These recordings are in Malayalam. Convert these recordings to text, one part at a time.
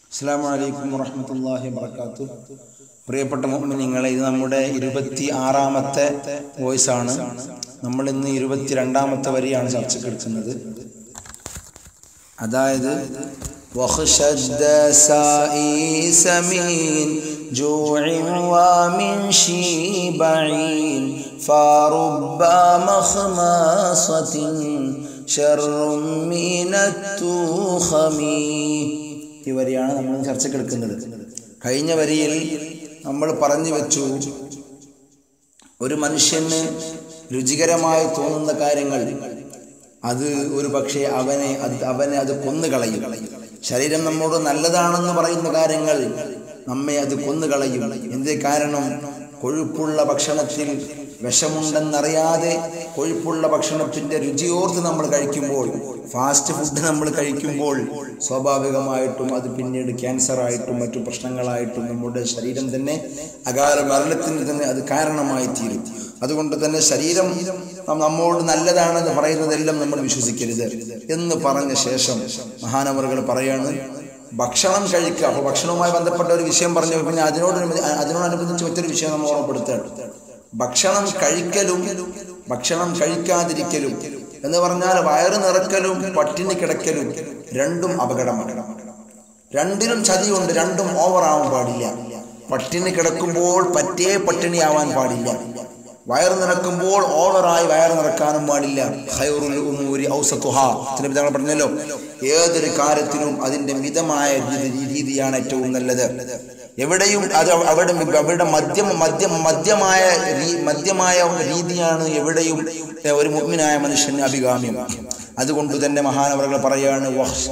അസ്സാം വലൈക്കും വറഹമത്തല്ലാഹി വർക്കാത്തു പ്രിയപ്പെട്ട മുഅ്മിനീങ്ങളെ ഇത് നമ്മുടെ ഇരുപത്തി ആറാമത്തെ വോയിസ് ആണ് നമ്മൾ ഇന്ന് ഇരുപത്തി രണ്ടാമത്തെ വരിയാണ് ചർച്ചയ്ക്ക് എടുക്കുന്നത് അതായത് وخشد سائس من جوع ومن شبع فرب مخمصة شر من التخم ഈ വരിയാണ് നമ്മൾ ചർച്ചയ്ക്ക് എടുക്കുന്നത് കഴിഞ്ഞ വരിയിൽ നമ്മൾ പറഞ്ഞു വെച്ചു ഒരു മനുഷ്യന് രുചികരമായി തോന്നുന്ന കാര്യങ്ങൾ അത് ഒരു പക്ഷേ അവനെ അത് അവനെ അത് കൊന്നുകളയും ശരീരം നമ്മോട് നല്ലതാണെന്ന് പറയുന്ന കാര്യങ്ങൾ നമ്മെ അത് കൊന്നുകളയും എന്തേ കാരണം കൊഴുപ്പുള്ള ഭക്ഷണത്തിൽ വിഷമുണ്ടെന്നറിയാതെ കൊഴുപ്പുള്ള ഭക്ഷണത്തിന്റെ രുചിയോർത്ത് നമ്മൾ കഴിക്കുമ്പോൾ ഫാസ്റ്റ് ഫുഡ് നമ്മൾ കഴിക്കുമ്പോൾ സ്വാഭാവികമായിട്ടും അത് പിന്നീട് ക്യാൻസർ ആയിട്ടും മറ്റു പ്രശ്നങ്ങളായിട്ടും നമ്മുടെ ശരീരം തന്നെ അകാല മരണത്തിന് തന്നെ അത് കാരണമായി തീരും അതുകൊണ്ട് തന്നെ ശരീരം നമ്മോട് നല്ലതാണെന്ന് പറയുന്നതെല്ലാം നമ്മൾ വിശ്വസിക്കരുത് എന്ന് പറഞ്ഞ ശേഷം മഹാനവറുകൾ പറയാണ് ഭക്ഷണം കഴിക്കുക അപ്പോൾ ഭക്ഷണവുമായി ബന്ധപ്പെട്ട ഒരു വിഷയം പറഞ്ഞു പിന്നെ അതിനോട് അതിനോടനുബന്ധിച്ച് മറ്റൊരു വിഷയം നമ്മൾ ഓർമ്മപ്പെടുത്തുകയാണ് ഭക്ഷണം കഴിക്കലും ഭക്ഷണം കഴിക്കാതിരിക്കലും എന്ന് പറഞ്ഞാൽ വയറ് നിറക്കലും പട്ടിണി കിടക്കലും രണ്ടും അപകടമാണ് രണ്ടിലും ചതിയുണ്ട് രണ്ടും ഓവർ ആവാൻ പാടില്ല പട്ടിണി കിടക്കുമ്പോൾ പറ്റേ പട്ടിണിയാവാൻ പാടില്ല വയറ് നിറക്കുമ്പോൾ ഓവറായി വയറ് നിറക്കാനും പാടില്ല ഖൈറുൽ ഉമൂരി ഔസത്തുഹ നബി തങ്ങൾ പറഞ്ഞല്ലോ ഏതൊരു കാര്യത്തിനും അതിന്റെ മിതമായ രീതിയാണ് ഏറ്റവും നല്ലത് എവിടെയും അത് അവിടെ അവിടെ മദ്യം മദ്യം മദ്യമായ മദ്യമായ രീതിയാണ് എവിടെയും ഒരു മുഗ്മിനായ മനുഷ്യന് അഭികാമ്യം അതുകൊണ്ട് തന്നെ മഹാനവറുകൾ പറയാണ്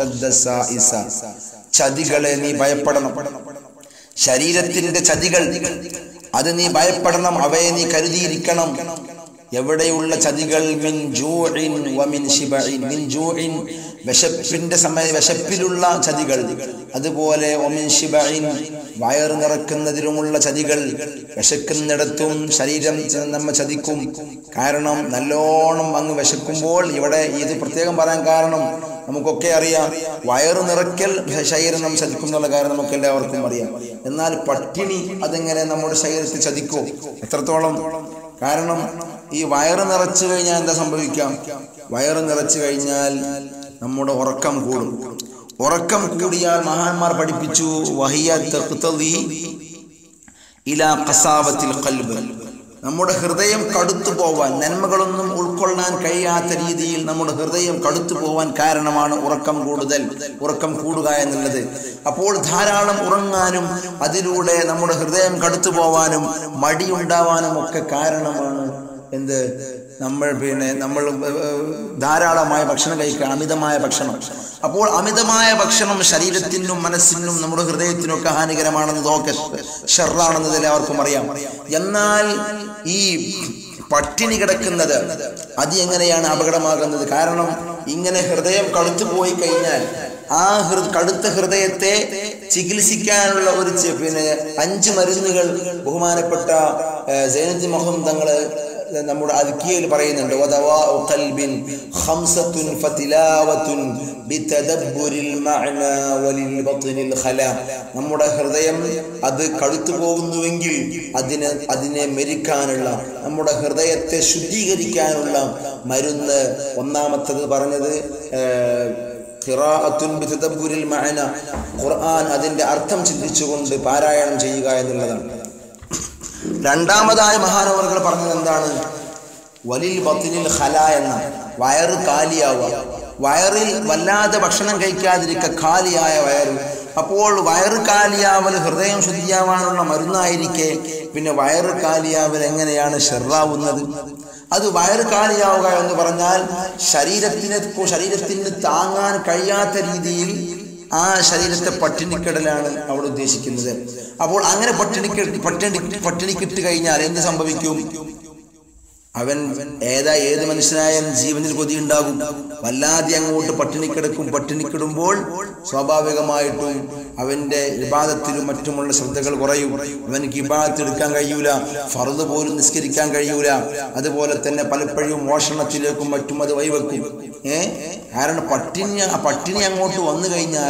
ചതികളെ നീ ഭയപ്പെടണം ശരീരത്തിന്റെ ചതികൾ അത് നീ ഭയപ്പെടണം അവയെ നീ കരുതിയിരിക്കണം എവിടെയുള്ള ചതികൾ മിൻ ജൂഇൻ വമിൻ ശിബഇൻ മിൻ ജൂഇൻ വിശപ്പിന്റെ സമയ വിശപ്പിലുള്ള ചതികൾ അതുപോലെ ഒമിൻ ശിബഇൻ വയറ് നിറക്കുന്നതിലുമുള്ള ചതികൾ വിശക്കുന്നിടത്തും ശരീരം നമ്മ ചതിക്കും കാരണം നല്ലോണം അങ്ങ് വിശക്കുമ്പോൾ ഇവിടെ ഇത് പ്രത്യേകം പറയാൻ കാരണം നമുക്കൊക്കെ അറിയാം വയറ് നിറയ്ക്കൽ ശരീരം നാം ചതിക്കും എന്നുള്ള കാര്യം നമുക്ക് എല്ലാവർക്കും അറിയാം എന്നാൽ പട്ടിണി അതെങ്ങനെ നമ്മുടെ ശരീരത്തിൽ ചതിക്കും എത്രത്തോളം കാരണം ഈ വയറ് നിറച്ചു കഴിഞ്ഞാൽ എന്താ സംഭവിക്കാം വയറ് നിറച്ചു കഴിഞ്ഞാൽ നമ്മുടെ ഉറക്കം കൂടും ഉറക്കം കൂടിയാൽ മഹാന്മാർ പഠിപ്പിച്ചു വഹിയ ഇലാ കസാവത്തിൽ കൽബ് നമ്മുടെ ഹൃദയം കടുത്തു പോവാൻ നന്മകളൊന്നും ഉൾക്കൊള്ളാൻ കഴിയാത്ത രീതിയിൽ നമ്മുടെ ഹൃദയം കടുത്തു പോവാൻ കാരണമാണ് ഉറക്കം കൂടുതൽ ഉറക്കം കൂടുക എന്നുള്ളത് അപ്പോൾ ധാരാളം ഉറങ്ങാനും അതിലൂടെ നമ്മുടെ ഹൃദയം കടുത്തു പോവാനും മടിയുണ്ടാവാനും ഒക്കെ കാരണമാണ് എന്ത് നമ്മൾ പിന്നെ നമ്മൾ ധാരാളമായ ഭക്ഷണം കഴിക്കുക അമിതമായ ഭക്ഷണം അപ്പോൾ അമിതമായ ഭക്ഷണം ശരീരത്തിനും മനസ്സിനും നമ്മുടെ ഹൃദയത്തിനും ഒക്കെ ഹാനികരമാണെന്ന് നോക്കെ ഷെറാണെന്നത് എല്ലാവർക്കും അറിയാം എന്നാൽ ഈ പട്ടിണി കിടക്കുന്നത് അത് എങ്ങനെയാണ് അപകടമാകുന്നത് കാരണം ഇങ്ങനെ ഹൃദയം കടുത്തു പോയി കഴിഞ്ഞാൽ ആ ഹൃ കടുത്ത ഹൃദയത്തെ ചികിത്സിക്കാനുള്ള ഒരു പിന്നെ അഞ്ച് മരുന്നുകൾ ബഹുമാനപ്പെട്ട ജൈനജ് മൊഹം തങ്ങള് നമ്മുടെ അദ്കിയയിൽ പറയുന്നുണ്ട് നമ്മുടെ ഹൃദയം അത് കഴുത്തു പോകുന്നുവെങ്കിൽ അതിന് അതിനെ മെരിക്കാനുള്ള നമ്മുടെ ഹൃദയത്തെ ശുദ്ധീകരിക്കാനുള്ള മരുന്ന് ഒന്നാമത്തത് പറഞ്ഞത് ഖുർആൻ അതിന്റെ അർത്ഥം ചിന്തിച്ചുകൊണ്ട് പാരായണം ചെയ്യുക എന്നുള്ളതാണ് രണ്ടാമതായ മഹാനവറുകൾ പറഞ്ഞത് എന്താണ് വലിൽ ബത്തിനിൽ ഹല എന്ന വയറ് കാലിയാവുക വയറിൽ വല്ലാതെ ഭക്ഷണം കഴിക്കാതിരിക്ക കാലിയായ വയറ് അപ്പോൾ വയറ് കാലിയാവൽ ഹൃദയം ശുദ്ധിയാവാനുള്ള മരുന്നായിരിക്കെ പിന്നെ വയറ് കാലിയാവൽ എങ്ങനെയാണ് ഷെറാവുന്നത് അത് വയറ് കാലിയാവുക എന്ന് പറഞ്ഞാൽ ശരീരത്തിന് ശരീരത്തിന് താങ്ങാൻ കഴിയാത്ത രീതിയിൽ ആ ശരീരത്തെ പട്ടിണിക്കിടലാണ് അവിടെ ഉദ്ദേശിക്കുന്നത് അപ്പോൾ അങ്ങനെ പട്ടിണിക്ക് പട്ടിണി പട്ടിണിക്കിട്ട് കഴിഞ്ഞാൽ എന്ത് സംഭവിക്കും അവൻ ഏതാ ഏത് മനുഷ്യനായാലും ജീവനിൽ കൊതി ഉണ്ടാകും വല്ലാതെ അങ്ങോട്ട് പട്ടിണിക്കിടക്കും പട്ടിണിക്കിടുമ്പോൾ സ്വാഭാവികമായിട്ടും അവന്റെ വിവാദത്തിലും മറ്റുമുള്ള ശ്രദ്ധകൾ കുറയും അവനക്ക് വിവാദത്തിൽ എടുക്കാൻ കഴിയൂല ഫറുത് പോലും നിസ്കരിക്കാൻ കഴിയൂല അതുപോലെ തന്നെ പലപ്പോഴും മോഷണത്തിലേക്കും മറ്റും അത് വൈവെക്കും ഏ കാരണം പട്ടിണി ആ പട്ടിണി അങ്ങോട്ട് വന്നു കഴിഞ്ഞാൽ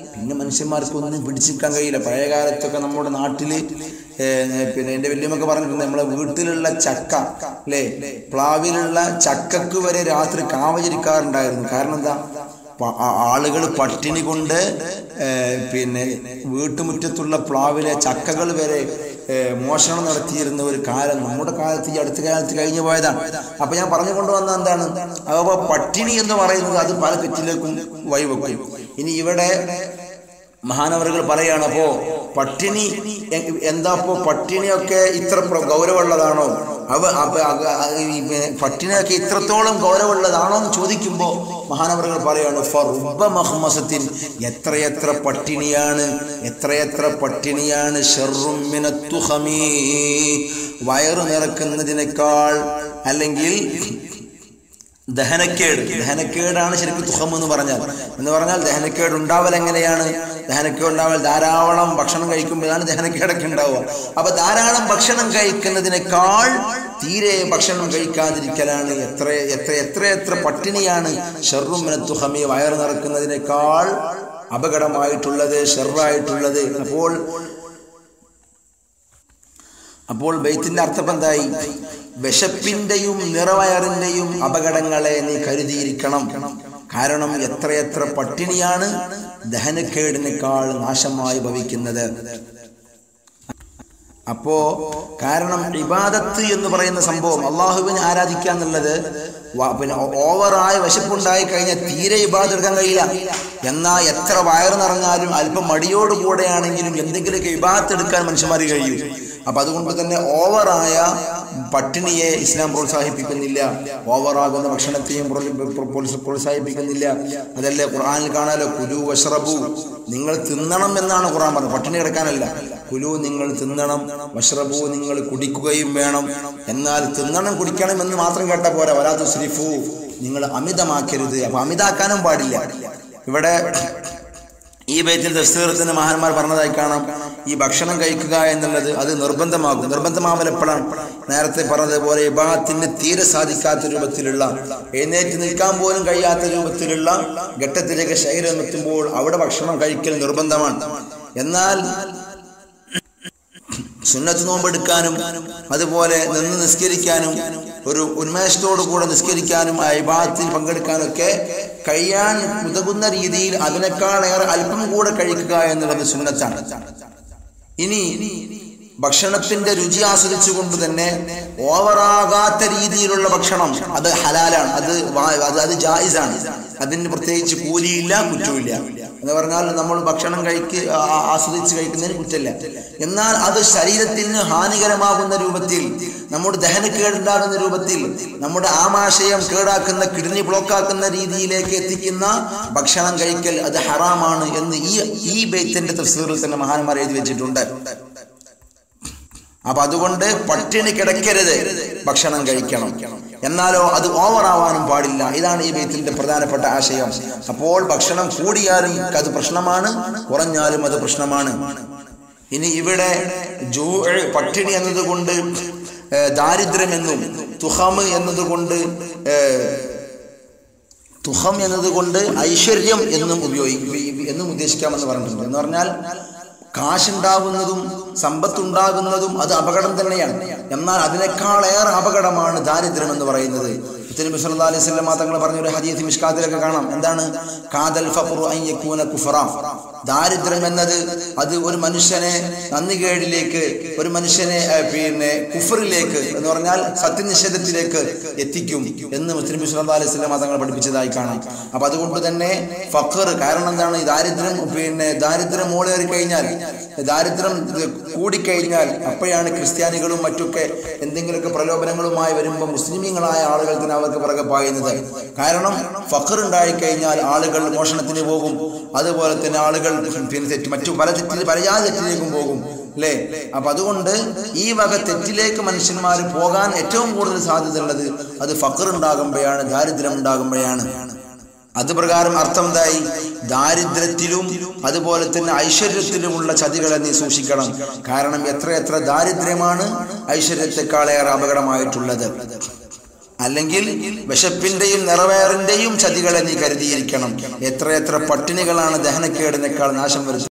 പിന്നെ മനുഷ്യന്മാർക്കൊന്നും പിടിച്ചിരിക്കാൻ കഴിയില്ല പഴയ കാലത്തൊക്കെ നമ്മുടെ നാട്ടിൽ പിന്നെ എൻ്റെ വല്യമ്മൊക്കെ പറഞ്ഞിട്ടുണ്ട് നമ്മളെ വീട്ടിലുള്ള ചക്ക അല്ലേ പ്ലാവിലുള്ള ചക്കക്ക് വരെ രാത്രി കാവചരിക്കാറുണ്ടായിരുന്നു കാരണം എന്താ ആളുകൾ പട്ടിണി കൊണ്ട് ഏഹ്, പിന്നെ വീട്ടുമുറ്റത്തുള്ള പ്ലാവിലെ ചക്കകൾ വരെ ഏഹ്, മോഷണം നടത്തിയിരുന്ന ഒരു കാലം നമ്മുടെ കാലത്ത് ഈ അടുത്ത കാലത്ത് കഴിഞ്ഞു പോയതാണ് അപ്പൊ ഞാൻ പറഞ്ഞു കൊണ്ടുവന്ന എന്താണ് അപ്പൊ പട്ടിണി എന്ന് പറയുന്നത് അത് പല തെറ്റിലേക്കും വഴിവെക്കും ഇനി ഇവിടെ മഹാനവറുകൾ പറയാണ് അപ്പോ പട്ടിണി എ- എന്താ അപ്പോ പട്ടിണിയൊക്കെ ഇത്ര പ്ര- ഗൗരവമുള്ളതാണോ അവ അപ്പ- അക- അ- ഈ പി- പട്ടിണിയൊക്കെ ഇത്രത്തോളം ഗൗരവമുള്ളതാണോ എന്ന് ചോദിക്കുമ്പോൾ മഹാനവറുകൾ പറയാണ് ഫറുബ മഹ്മസത്തിൻ എത്രയെത്ര പട്ടിണിയാണ് എത്രയെത്ര പട്ടിണിയാണ് ഷെറും മിനത്തുഹമീ വയറു നിറക്കുന്നതിനേക്കാൾ അല്ലെങ്കിൽ ദഹനക്കേട് ദഹനക്കേടാണ് ശരിക്കും തുഹം എന്ന് പറഞ്ഞാൽ എന്ന് പറഞ്ഞാൽ ദഹനക്കേട് ഉണ്ടാവൽ എങ്ങനെയാണ് ദഹനക്കേട് ഉണ്ടാവൽ ധാരാളം ഭക്ഷണം കഴിക്കുമ്പോഴാണ് ദഹനക്കേടൊക്കെ ഉണ്ടാവുക അപ്പൊ ധാരാളം ഭക്ഷണം കഴിക്കുന്നതിനേക്കാൾ തീരെ ഭക്ഷണം കഴിക്കാതിരിക്കലാണ് എത്ര എത്ര എത്ര എത്ര പട്ടിണിയാണ് ഷെറുമിന തുഹമി വയറ് നിറക്കുന്നതിനേക്കാൾ അപകടമായിട്ടുള്ളത് ഷെറായിട്ടുള്ളത് അപ്പോൾ അപ്പോൾ ബെയ്ത്തിന്റെ അർത്ഥം എന്തായി വിശപ്പിന്റെയും നിറവയറിന്റെയും അപകടങ്ങളെ നീ കരുതിയിരിക്കണം കാരണം എത്രയെത്ര പട്ടിണിയാണ് ദഹനക്കേടിനേക്കാൾ നാശമായി ഭവിക്കുന്നത് അപ്പോ കാരണം ഇബാദത്ത് എന്ന് പറയുന്ന സംഭവം അള്ളാഹുവിനെ ആരാധിക്കുക എന്നുള്ളത് വ- പിന്നെ ഓവറായ വിശപ്പുണ്ടായി കഴിഞ്ഞാൽ തീരെ ഇബാദത്ത് എടുക്കാൻ കഴിയില്ല എന്നാൽ എത്ര വയറ് നിറഞ്ഞാലും അല്പം മടിയോട് കൂടെയാണെങ്കിലും എന്തെങ്കിലുമൊക്കെ ഇബാദത്ത് എടുക്കാൻ മനുഷ്യന്മാർ കഴിയും അപ്പൊ അതുകൊണ്ട് തന്നെ ഓവറായ പട്ടിണിയെ ഇസ്ലാം പ്രോത്സാഹിപ്പിക്കുന്നില്ല ഓവറാകുന്ന ഭക്ഷണത്തെയും പ്രോൽ- പ്രോ- പ്രോത്സ- പ്രോത്സാഹിപ്പിക്കുന്നില്ല അതല്ലേ ഖുർആനിൽ കാണാലോ കുലു വഷ്റബു നിങ്ങൾ തിന്നണം എന്നാണ് ഖുർആൻ പറഞ്ഞത് പട്ടിണി കിടക്കാനല്ല കുലു നിങ്ങൾ തിന്നണം വഷ്റബു നിങ്ങൾ കുടിക്കുകയും വേണം എന്നാൽ തിന്നണം കുടിക്കണം എന്ന് മാത്രം കേട്ട പോരാ വരാതു ശ്രീഫു നിങ്ങൾ അമിതമാക്കരുത് അപ്പൊ അമിതാക്കാനും പാടില്ല ഇവിടെ ഈ ബൈത്തിൽ തഫ്സീറത്തിന് മഹാന്മാർ പറഞ്ഞതായി കാണാം ഈ ഭക്ഷണം കഴിക്കുക എന്നുള്ളത് അത് നിർബന്ധമാകും നിർബന്ധമാവൽ എപ്പോഴാണ് നേരത്തെ പറഞ്ഞതുപോലെ ഇബാത്തിന് തീരെ സാധിക്കാത്ത രൂപത്തിലുള്ള എഴുന്നേറ്റ് നിൽക്കാൻ പോലും കഴിയാത്ത രൂപത്തിലുള്ള ഘട്ടത്തിലേക്ക് ശരീരം എത്തുമ്പോൾ അവിടെ ഭക്ഷണം കഴിക്കൽ നിർബന്ധമാണ് എന്നാൽ സുന്നത്ത് നോമ്പെടുക്കാനും അതുപോലെ നിന്ന് നിസ്കരിക്കാനും ഒരു ഉന്മേഷത്തോടു കൂടെ നിസ്കരിക്കാനും ആ ഇബാദത്തിൽ പങ്കെടുക്കാനൊക്കെ കഴിയാൻ ഉതകുന്ന രീതിയിൽ അതിനേക്കാളേറെ അല്പം കൂടെ കഴിക്കുക എന്നുള്ളത് സുന്നത്താണ് ഇനി ഭക്ഷണത്തിന്റെ രുചി ആസ്വദിച്ചുകൊണ്ട് തന്നെ ഓവറാകാത്ത രീതിയിലുള്ള ഭക്ഷണം അത് ഹലാലാണ് അത് വാ- അത് അത് ജായിസാണ് അതിന് പ്രത്യേകിച്ച് കൂലിയില്ല കുറ്റമില്ല എന്ന് പറഞ്ഞാൽ നമ്മൾ ഭക്ഷണം കഴിക്ക് ആ- ആ- ആസ്വദിച്ച് കഴിക്കുന്നതിന് കുറ്റമില്ല എന്നാൽ അത് ശരീരത്തിന് ഹാനികരമാകുന്ന രൂപത്തിൽ നമ്മുടെ ദഹനക്കേടുണ്ടാകുന്ന രൂപത്തിൽ നമ്മുടെ ആമാശയം കേടാക്കുന്ന കിഡ്നി ബ്ലോക്കാക്കുന്ന രീതിയിലേക്ക് എത്തിക്കുന്ന ഭക്ഷണം കഴിക്കൽ അത് ഹറാമാണ് എന്ന് ഈ ഈ ബേത്തിന്റെ തഫ്സീറിൽ തന്നെ മഹാന്മാർ എഴുതി വെച്ചിട്ടുണ്ട് അപ്പൊ അതുകൊണ്ട് പട്ടിണി കിടക്കരുത് ഭക്ഷണം കഴിക്കണം എന്നാലോ അത് ഓവറാവാനും പാടില്ല ഇതാണ് ഈ ബേത്തിന്റെ പ്രധാനപ്പെട്ട ആശയം അപ്പോൾ ഭക്ഷണം കൂടിയാലും അത് പ്രശ്നമാണ് കുറഞ്ഞാലും അത് പ്രശ്നമാണ് ഇനി ഇവിടെ ജൂ പട്ടിണി എന്നതുകൊണ്ട് ഏഹ്, ദാരിദ്ര്യമെന്നും തുഹമ് എന്നതുകൊണ്ട് ഏഹ്, തുഹം എന്നതുകൊണ്ട് ഐശ്വര്യം എന്നും ഉപയോഗിക്കും എന്നും ഉദ്ദേശിക്കാമെന്ന് പറഞ്ഞിട്ടുണ്ട് എന്ന് പറഞ്ഞാൽ കാശുണ്ടാകുന്നതും സമ്പത്തുണ്ടാകുന്നതും അത് അപകടം തന്നെയാണ് എന്നാൽ അതിനേക്കാളേറെ അപകടമാണ് ദാരിദ്ര്യം എന്ന് പറയുന്നത് തിരുമി സല്ലല്ലാഹു അലൈഹി വസല്ലം തങ്ങൾ പറഞ്ഞ ഒരു ഹദീസ് മിഷ്കാത്തിലൊക്കെ കാണാം എന്താണ് കാദൽ ഫഖ്റു അൻ യകൂന കുഫറ ദാരിദ്ര്യം എന്നത് അത് ഒരു മനുഷ്യനെ നന്ദികേടിലേക്ക് ഒരു മനുഷ്യനെ ഏഹ്, പിന്നെ കുഫറിലേക്ക് എന്ന് പറഞ്ഞാൽ സത്യനിഷേധത്തിലേക്ക് എത്തിക്കും എന്ന് മുസ്ലിം സല്ലല്ലാഹു അലൈഹി വസല്ലം തങ്ങൾ പഠിപ്പിച്ചതായി കാണാം അപ്പൊ അതുകൊണ്ട് തന്നെ ഫഖർ കാരണം എന്താണ് ഈ ദാരിദ്ര്യം പിന്നെ ദാരിദ്ര്യം മോളേറി കഴിഞ്ഞാൽ ദാരിദ്ര്യം ഇത് കൂടിക്കഴിഞ്ഞാൽ അപ്പോഴാണ് ക്രിസ്ത്യാനികളും മറ്റൊക്കെ എന്തെങ്കിലുമൊക്കെ പ്രലോഭനങ്ങളുമായി വരുമ്പോൾ മുസ്ലിമീങ്ങളായ ആളുകൾ തന്നെ അവർക്ക് പിറകെ പായുന്നത് കാരണം ഫഖർ ഉണ്ടായിക്കഴിഞ്ഞാൽ ആളുകൾ മോഷണത്തിന് പോകും അതുപോലെ തന്നെ ആളുകൾ പിന്നെ തെറ്റ് മറ്റു പല തെറ്റിൽ പലജാതി തെറ്റിലേക്കും പോകും അല്ലേ അപ്പൊ അതുകൊണ്ട് ഈ വക തെറ്റിലേക്ക് മനുഷ്യന്മാർ പോകാൻ ഏറ്റവും കൂടുതൽ സാധ്യതയുള്ളത് അത് ഫഖർ ഉണ്ടാകുമ്പോഴാണ് ദാരിദ്ര്യം ഉണ്ടാകുമ്പോഴാണ് അത് പ്രകാരം അർത്ഥം എന്തായി ദാരിദ്ര്യത്തിലും അതുപോലെ തന്നെ ഐശ്വര്യത്തിലുമുള്ള ചതികളെ നീ സൂക്ഷിക്കണം കാരണം എത്ര എത്ര ദാരിദ്ര്യമാണ് ഐശ്വര്യത്തെക്കാളേറെ അപകടമായിട്ടുള്ളത് അല്ലെങ്കിൽ വിശപ്പിന്റെയും നിറവേറിന്റെയും ചതികളെ നീ കരുതിയിരിക്കണം എത്രയെത്ര പട്ടിണികളാണ് ദഹനക്കേടിനേക്കാൾ നാശം വരുത്തുന്നത്